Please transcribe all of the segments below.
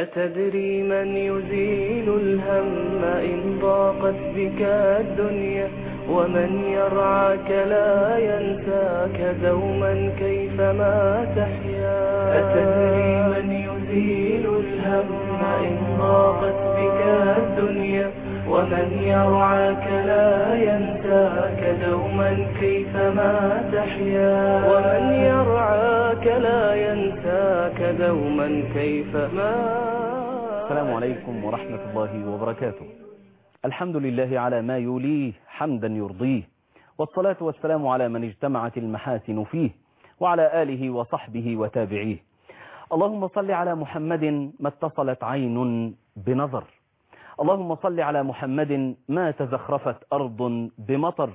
أتدري من يزيل الهم إن ضاقت بك الدنيا ومن يرعاك لا ينساك دوما كيفما تحيا أتدري من يزيل الهم إن ضاقت بك الدنيا ومن يرعاك لا ينساك دوما كيفما تحيا ومن يرعاك لا ينساك دوما كيفما السلام عليكم ورحمة الله وبركاته الحمد لله على ما يوليه حمدا يرضيه والصلاة والسلام على من اجتمعت المحاسن فيه وعلى آله وصحبه وتابعيه اللهم صل على محمد ما اتصلت عين بنظر اللهم صل على محمد ما تزخرفت أرض بمطر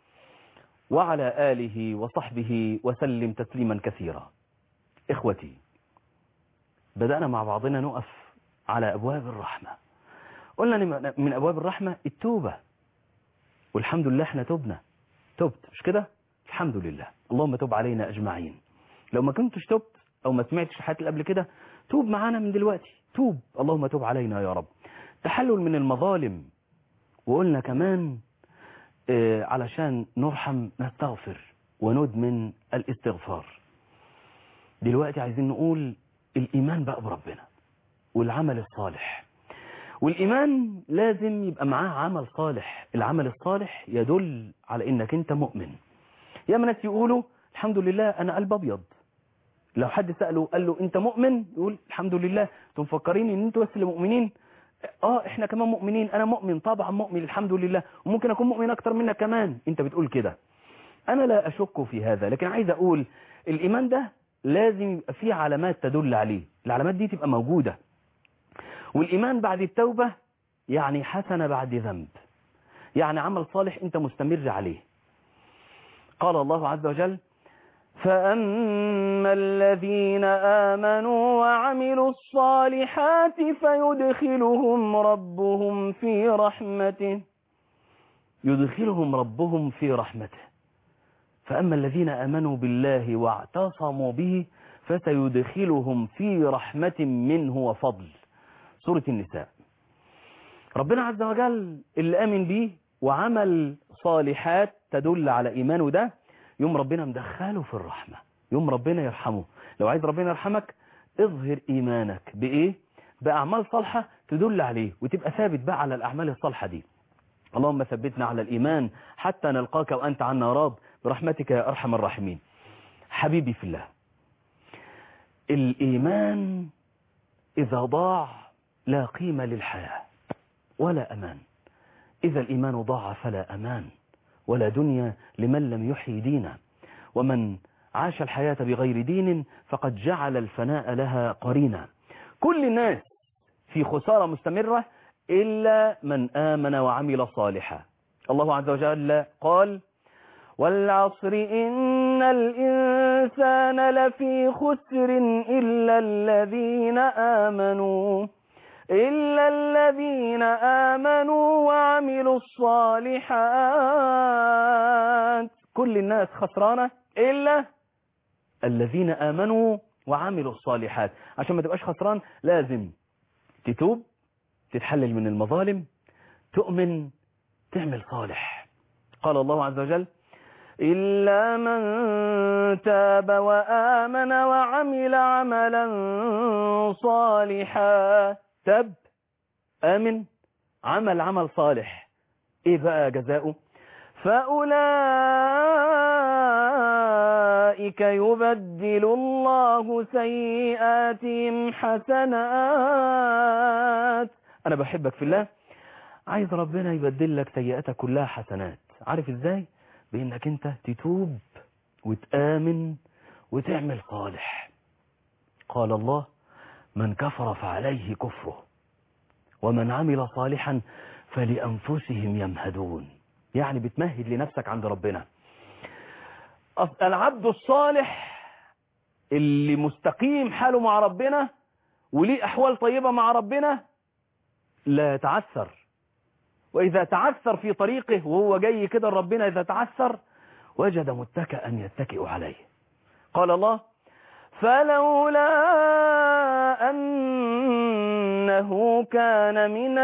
وعلى آله وصحبه وسلم تسليما كثيرا إخوتي بدأنا مع بعضنا نقف على أبواب الرحمة قلنا إن من أبواب الرحمة التوبة والحمد لله احنا تبنا تبت مش كده الحمد لله اللهم تب علينا أجمعين لو ما كنتش تبت أو ما سمعتش الحاجات اللي قبل كده توب معانا من دلوقتي توب اللهم تب علينا يا رب تحلل من المظالم وقلنا كمان اه علشان نرحم نستغفر وندمن الاستغفار دلوقتي عايزين نقول الإيمان بقى بربنا والعمل الصالح والإيمان لازم يبقى معاه عمل صالح العمل الصالح يدل على إنك أنت مؤمن يا ناس يقولوا الحمد لله أنا قلب أبيض لو حد سأله قال له أنت مؤمن يقول الحمد لله انتم مفكرين ان انتوا بس اللي مؤمنين اه احنا كمان مؤمنين انا مؤمن طبعا مؤمن الحمد لله وممكن اكون مؤمن اكتر منك كمان انت بتقول كده انا لا اشك في هذا لكن عايز اقول الايمان ده لازم يبقى فيه علامات تدل عليه العلامات دي تبقى موجودة والايمان بعد التوبة يعني حسنة بعد ذنب يعني عمل صالح انت مستمر عليه قال الله عز وجل فأما الذين آمنوا وعملوا الصالحات فيدخلهم ربهم في رحمته يدخلهم ربهم في رحمته فأما الذين آمنوا بالله واعتصموا به فسيدخلهم في رحمة منه وفضل سورة النساء ربنا عز وجل اللي آمن به وعمل صالحات تدل على إيمانه ده يوم ربنا مدخله في الرحمة يوم ربنا يرحمه لو عايز ربنا يرحمك اظهر إيمانك بإيه بأعمال صالحة تدل عليه وتبقى ثابت بقى على الأعمال الصالحة دي اللهم ثبتنا على الإيمان حتى نلقاك وأنت عنا راض برحمتك يا أرحم الراحمين حبيبي في الله الإيمان إذا ضاع لا قيمة للحياة ولا أمان إذا الإيمان ضاع فلا أمان ولا دنيا لمن لم يحيي دينا ومن عاش الحياة بغير دين فقد جعل الفناء لها قرينا كل الناس في خسارة مستمرة إلا من آمن وعمل صالحا الله عز وجل قال والعصر إن الإنسان لفي خسر إلا الذين آمنوا إلا الذين آمنوا وعملوا الصالحات كل الناس خسرانة إلا الذين آمنوا وعملوا الصالحات عشان ما تبقاش خسران لازم تتوب تتحلل من المظالم تؤمن تعمل صالح قال الله عز وجل إلا من تاب وآمن وعمل عملا صالحا تاب آمن عمل عمل صالح إيه بقى جزاؤه فأولئك يبدل الله سيئاتهم حسنات أنا بحبك في الله عايز ربنا يبدل لك سيئاتك كلها حسنات عارف إزاي بإنك أنت تتوب وتآمن وتعمل صالح قال الله من كفر فعليه كفره ومن عمل صالحا فلأنفسهم يمهدون يعني بتمهد لنفسك عند ربنا العبد الصالح اللي مستقيم حاله مع ربنا وليه أحوال طيبة مع ربنا لا يتعثر وإذا تعثر في طريقه وهو جاي كده ربنا إذا تعثر وجد متكئا يتكئ عليه قال الله فلولا أن أنه كان من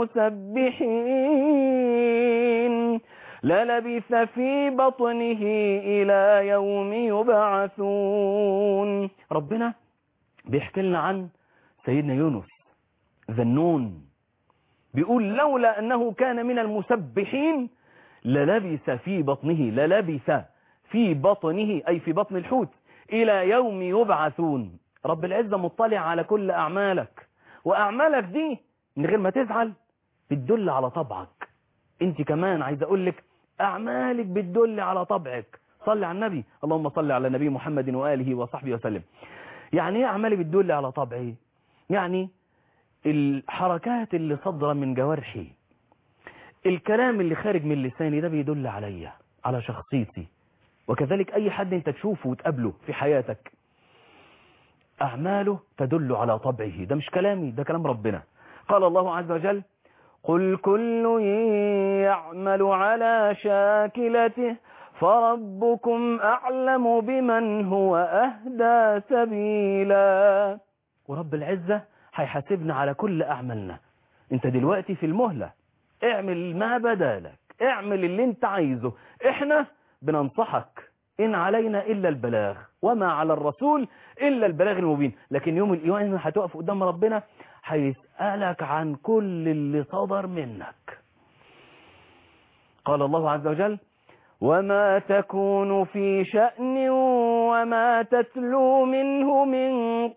المسبحين للبث في بطنه إلى يوم يبعثون ربنا بيحكي لنا عن سيدنا يونس ذنون بيقول لولا أنه كان من المسبحين للبث في بطنه للبث في بطنه أي في بطن الحوت إلى يوم يبعثون رب العزة مطلع على كل أعمالك وأعمالك دي من غير ما تزعل بتدل على طبعك انت كمان عايز أقول لك أعمالك بتدل على طبعك صلي على النبي اللهم صل على النبي محمد وآله وصحبه وسلم يعني ايه أعمالي بتدل على طبعي يعني الحركات اللي صدر من جوارحي الكلام اللي خارج من لساني ده بيدل عليا على شخصيتي وكذلك أي حد انت تشوفه وتقابله في حياتك أعماله تدل على طبعه ده مش كلامي ده كلام ربنا قال الله عز وجل قل كل يعمل على شاكلته فربكم أعلم بمن هو أهدى سبيلا ورب العزة هيحاسبنا على كل أعمالنا انت دلوقتي في المهلة اعمل ما بدالك اعمل اللي انت عايزه احنا بننصحك إن علينا إلا البلاغ وما على الرسول إلا البلاغ المبين لكن يوم القيامة هتقف قدام ربنا هيسألك عن كل اللي صدر منك قال الله عز وجل وما تكون في شأن وما تتلو منه من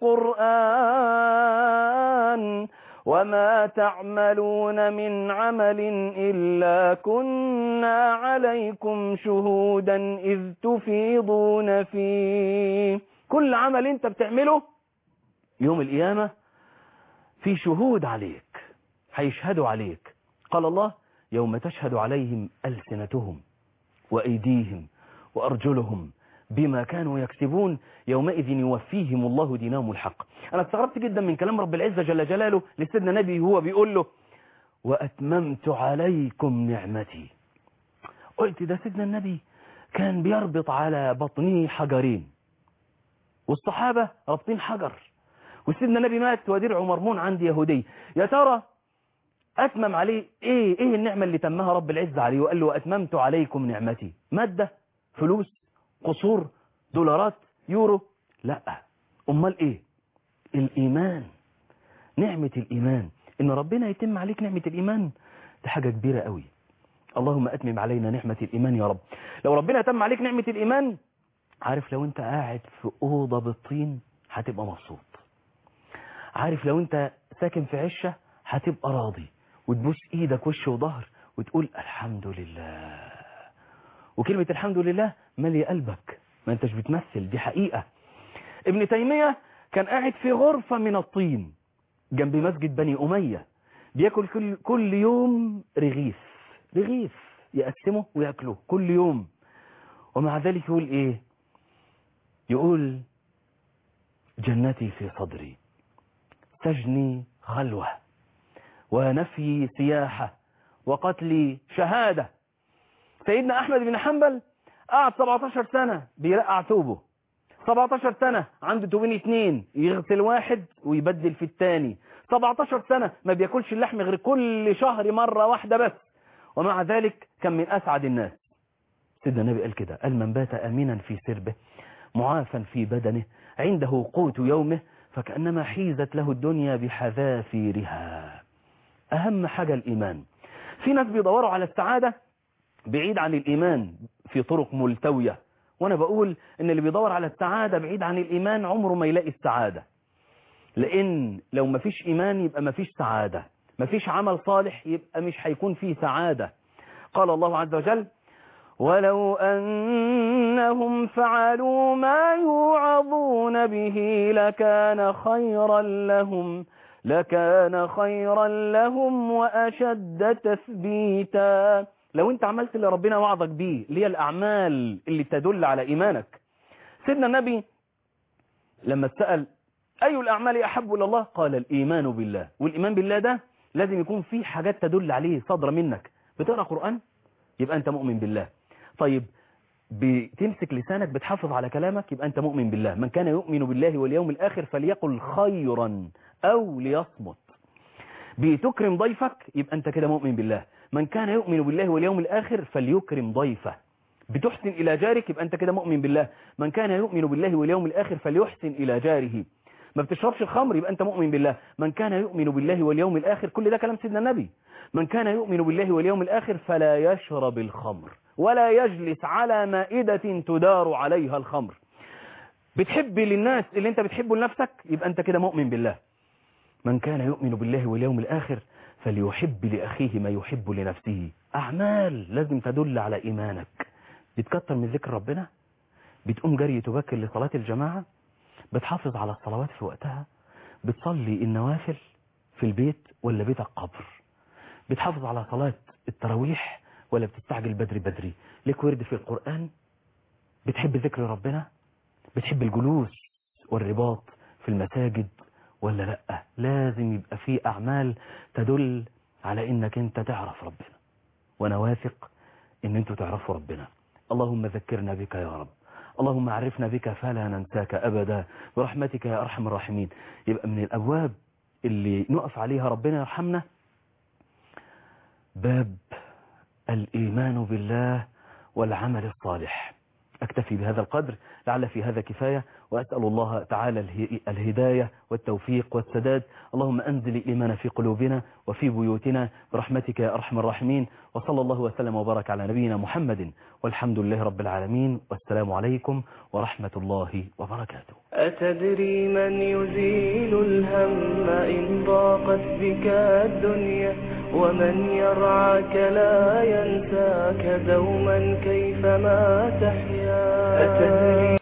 قرآن وما تعملون من عمل إلا كنا عليكم شهودا إذ تفيضون فيه كل عمل انت بتعمله يوم القيامة في شهود عليك هيشهدوا عليك قال الله يوم تشهد عليهم ألسنتهم وأيديهم وأرجلهم بما كانوا يكسبون يومئذ يوفيهم الله دينهم الحق أنا استغربت جدا من كلام رب العزة جل جلاله لسيدنا نبي هو بيقول له وأتممت عليكم نعمتي قلت ده سيدنا النبي كان بيربط على بطنه حجرين والصحابة رابطين حجر وسيدنا النبي مات ودرعه مرمون عند يهودي يا ترى أتمم عليه إيه إيه النعمة اللي تمها رب العزة عليه وقال له وأتممت عليكم نعمتي مادة فلوس قصور دولارات يورو لا امال ايه الايمان نعمة الايمان ان ربنا يتم عليك نعمة الايمان دي حاجة كبيرة قوي اللهم اتمم علينا نعمة الايمان يا رب لو ربنا تم عليك نعمة الايمان عارف لو انت قاعد في اوضة بالطين هتبقى مبسوط عارف لو انت ساكن في عشة هتبقى راضي وتبوس ايدك وش وظهر وتقول الحمد لله وكلمة الحمد لله مالية قلبك ما انتش بتمثل دي حقيقة ابن تيمية كان قاعد في غرفة من الطين جنب مسجد بني أمية بياكل كل, كل يوم رغيف رغيف يقسمه ويأكله كل يوم ومع ذلك يقول ايه يقول جنتي في صدري سجني خلوة ونفي سياحة وقتلي شهادة سيدنا أحمد بن حنبل قعد 17 سنة بيرقع ثوبه 17 سنة عنده توبين اتنين يغسل واحد ويبدل في التاني 17 سنة ما بياكلش اللحم غير كل شهر مرة واحدة بس ومع ذلك كان من أسعد الناس سيدنا النبي قال كده قال من بات أمينا في سربه معافا في بدنه عنده قوت يومه فكأنما حيزت له الدنيا بحذافيرها أهم حاجة الإيمان في ناس بيدوروا على السعادة بعيد عن الإيمان في طرق ملتوية وأنا بقول إن اللي بيدور على السعادة بعيد عن الإيمان عمره ما يلاقي السعادة لأن لو ما فيش إيمان يبقى ما فيش سعادة ما فيش عمل صالح يبقى مش هيكون فيه سعادة قال الله عز وجل ولو أنهم فعلوا ما يوعظون به لكان خيرا لهم لكان خيرا لهم وأشد تثبيتا لو انت عملت اللي ربنا وعظك بيه اللي هي الأعمال اللي تدل على إيمانك سيدنا النبي لما اتسأل أي الأعمال أحب إلى الله قال الإيمان بالله والإيمان بالله ده لازم يكون فيه حاجات تدل عليه صدر منك بتقرأ قرآن يبقى أنت مؤمن بالله طيب بتمسك لسانك بتحافظ على كلامك يبقى أنت مؤمن بالله من كان يؤمن بالله واليوم الآخر فليقل خيرا أو ليصمت بتكرم ضيفك يبقى انت كده مؤمن بالله من كان يؤمن بالله واليوم الآخر فليكرم ضيفه بتحسن إلى جارك يبقى انت كده مؤمن بالله من كان يؤمن بالله واليوم الآخر فليحسن إلى جاره ما بتشربش الخمر يبقى انت مؤمن بالله من كان يؤمن بالله واليوم الآخر كل ده كلام سيدنا النبي من كان يؤمن بالله واليوم الآخر فلا يشرب الخمر ولا يجلس على مائدة تدار عليها الخمر بتحب للناس اللي انت بتحبه لنفسك يبقى انت كده مؤمن بالله من كان يؤمن بالله واليوم الآخر فليحب لأخيه ما يحب لنفسه أعمال لازم تدل على إيمانك بتكتر من ذكر ربنا بتقوم جري تبكر لصلاة الجماعة بتحافظ على الصلوات في وقتها بتصلي النوافل في البيت ولا بيتك قبر بتحافظ على صلاة التراويح ولا بتستعجل بدري بدري ليك ورد في القرآن بتحب ذكر ربنا بتحب الجلوس والرباط في المساجد ولا لا لازم يبقى في أعمال تدل على إنك أنت تعرف ربنا وأنا واثق إن أنتوا تعرفوا ربنا اللهم ذكرنا بك يا رب اللهم عرفنا بك فلا ننساك أبدا برحمتك يا أرحم الراحمين يبقى من الأبواب اللي نقف عليها ربنا يرحمنا باب الإيمان بالله والعمل الصالح أكتفي بهذا القدر لعل في هذا كفاية وأسأل الله تعالى الهداية والتوفيق والسداد اللهم أنزل الإيمان في قلوبنا وفي بيوتنا برحمتك يا أرحم الراحمين وصلى الله وسلم وبارك على نبينا محمد والحمد لله رب العالمين والسلام عليكم ورحمة الله وبركاته أتدري من يزيل الهم إن ضاقت بك الدنيا ومن يرعاك لا ينساك دوما كيفما تحيا أتدري